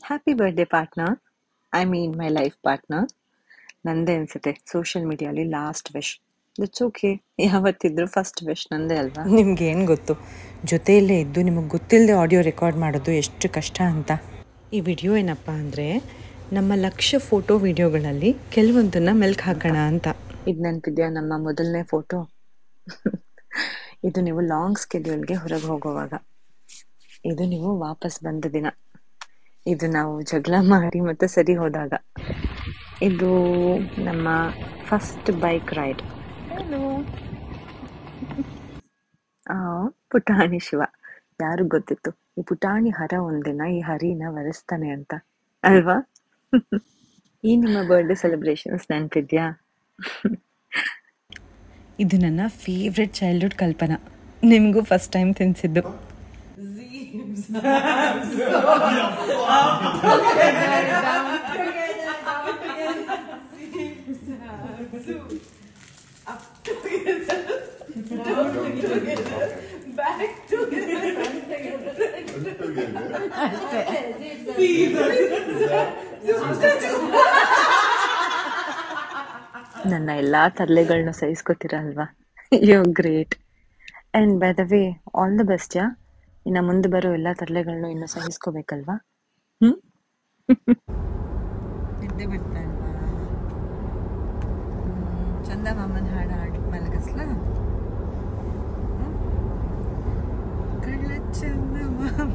Happy birthday partner I mean my life partner ನಂದೇ ಅನ್ಸುತ್ತೆ social ಮೀಡಿಯಾಲಿ ಲಾಸ್ಟ್ ವಿಶ್ ಇಟ್ಸ್ ಓಕೆ ಯಾವತ್ತಿದ್ರು first wish ನಂದೇ ಅಲ್ವಾ ನಿಮ್ಗೆ ಏನು ಗೊತ್ತು ಜೊತೆಯಲ್ಲೇ ಇದ್ದು ನಿಮಗೆ ಗೊತ್ತಿಲ್ಲದೆ ಆಡಿಯೋ ರೆಕಾರ್ಡ್ ಮಾಡೋದು ಎಷ್ಟು ಕಷ್ಟ ಅಂತ ಈ ವಿಡಿಯೋ ಏನಪ್ಪ ಅಂದರೆ ನಮ್ಮ ಲಕ್ಷ ಫೋಟೋ ವಿಡಿಯೋಗಳಲ್ಲಿ ಕೆಲವೊಂದನ್ನು ಮೆಲ್ಕ್ ಹಾಕೋಣ ಅಂತ ಇದು ನೆನಪಿದ್ಯಾ ನಮ್ಮ ಮೊದಲನೇ ಫೋಟೋ ಇದು ನೀವು ಲಾಂಗ್ ಸ್ಕೆಡ್ಯೂಲ್ಗೆ ಹೊರಗೆ ಹೋಗುವಾಗ ಇದು ನೀವು ವಾಪಸ್ ಬಂದ ದಿನ ಇದು ನಾವು ಜಗಳ ಮಾಡಿ ಮತ್ತೆ ಸರಿ ಹೋದಾಗ ಇದು ನಮ್ಮ ಫಸ್ಟ್ ಬೈಕ್ ರೈಡ್ ಆ ಪುಟಾಣಿ ಶಿವ ಯಾರು ಗೊತ್ತಿತ್ತು ಈ ಪುಟಾಣಿ ಹರ ಒಂದಿನ ಈ ಹರಿನ ವರೆಸ್ತಾನೆ ಅಂತ ಅಲ್ವಾ ಈ ನಿಮ್ಮ ಬರ್ಡೇ ಸೆಲೆಬ್ರೇಷನ್ಸ್ ನೆನಪಿದ್ಯಾ ಇದು ನನ್ನ ಫೇವ್ರೆಟ್ ಚೈಲ್ಡ್ಹುಡ್ ಕಲ್ಪನಾ ನಿಮಗೂ ಫಸ್ಟ್ ಟೈಮ್ ತಿನ್ಸಿದ್ದು ನನ್ನ ಎಲ್ಲಾ ತರಲೆಗಳನ್ನ ಸಹಿಸ್ಕೋತೀರ ಅಲ್ವಾ yo great and by the way all the best yeah ಇನ್ನು ಮುಂದೆ ಬರೋ ಎಲ್ಲಾ ತರಲೆಗಳನ್ನೂ ಇನ್ನು ಸಹಿಸ್ಕೋಬೇಕಲ್ವಾ ಹ್ಮ್ ನಿದ್ದೆ ಬರ್ತಾ ಇಲ್ವಾ ಚಂದ ಮಾಮನ ಹಾಡು ಹಾಡಿ ಮಲಗಿಸ್ಲ ಕಳ್ಳ ಚಂದ ಮಾಮ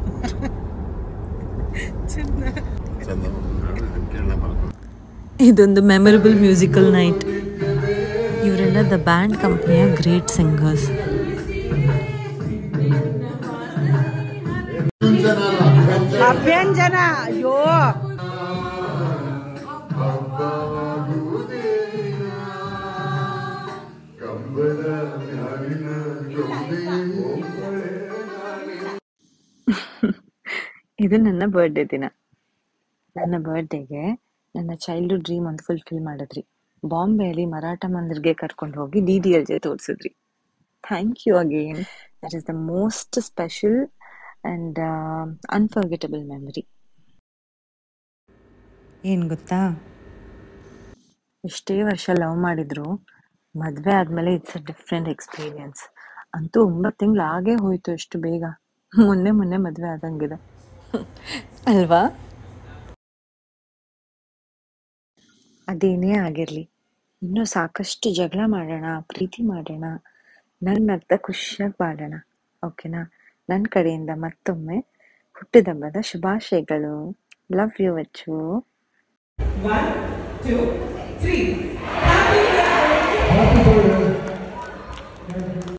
ಚಂದ ಇದೊಂದು ಮೆಮೊರಬಲ್ ಮ್ಯೂಸಿಕಲ್ ನೈಟ್ ಇವರೆಲ್ಲ ದ ಬ್ಯಾಂಡ್ ಕಂಪ್ನಿಯ ಗ್ರೇಟ್ ಸಿಂಗರ್ಸ್ ಅಭ್ಯಂಜನ ಅಯ್ಯೋ ಇದು ನನ್ನ ಬರ್ಡೇ ದಿನ ನನ್ನ ಬರ್ಡೇಗೆ ನನ್ನ ಚೈಲ್ಡ್ಹುಡ್ ಡ್ರೀಮ್ ಒಂದು ಫುಲ್ಫಿಲ್ ಮಾಡಿದ್ರಿ ಬಾಂಬೆಯಲ್ಲಿ ಮರಾಠ ಮಂದಿರ್ಗೆ ಕರ್ಕೊಂಡು ಹೋಗಿ ಡಿ ಡಿ ಎಲ್ ಜೆ ತೋರಿಸಿದ್ರಿ thank you again that is the most special and unforgettable memory ಏನು ಗೊತ್ತಾ ಎಷ್ಟೇ ವರ್ಷ ಲವ್ ಮಾಡಿದ್ರು ಮದ್ವೆ ಆದ್ಮೇಲೆ ಇಟ್ಸ್ ಅ ಡಿಫ್ರೆಂಟ್ ಎಕ್ಸ್ಪೀರಿಯನ್ಸ್ ಅಂತೂ ಒಂಬತ್ತು ತಿಂಗಳು ಆಗೇ ಹೋಯ್ತು ಎಷ್ಟು ಬೇಗ ಮೊನ್ನೆ ಮೊನ್ನೆ ಮದ್ವೆ ಆದಂಗಿದೆ ಅಲ್ವಾ ಅದೇನೇ ಆಗಿರ್ಲಿ ಇನ್ನೂ ಸಾಕಷ್ಟು ಜಗಳ ಮಾಡೋಣ ಪ್ರೀತಿ ಮಾಡೋಣ ನಗ್ ನಗ್ತಾ ಖುಷಿಯಾಗಿ ಬಾಳೋಣ ಓಕೆನಾ ನನ್ನ ಕಡೆಯಿಂದ ಮತ್ತೊಮ್ಮೆ ಹುಟ್ಟಿದಬ್ಬದ ಶುಭಾಶಯಗಳು love you Achchu One, two, three.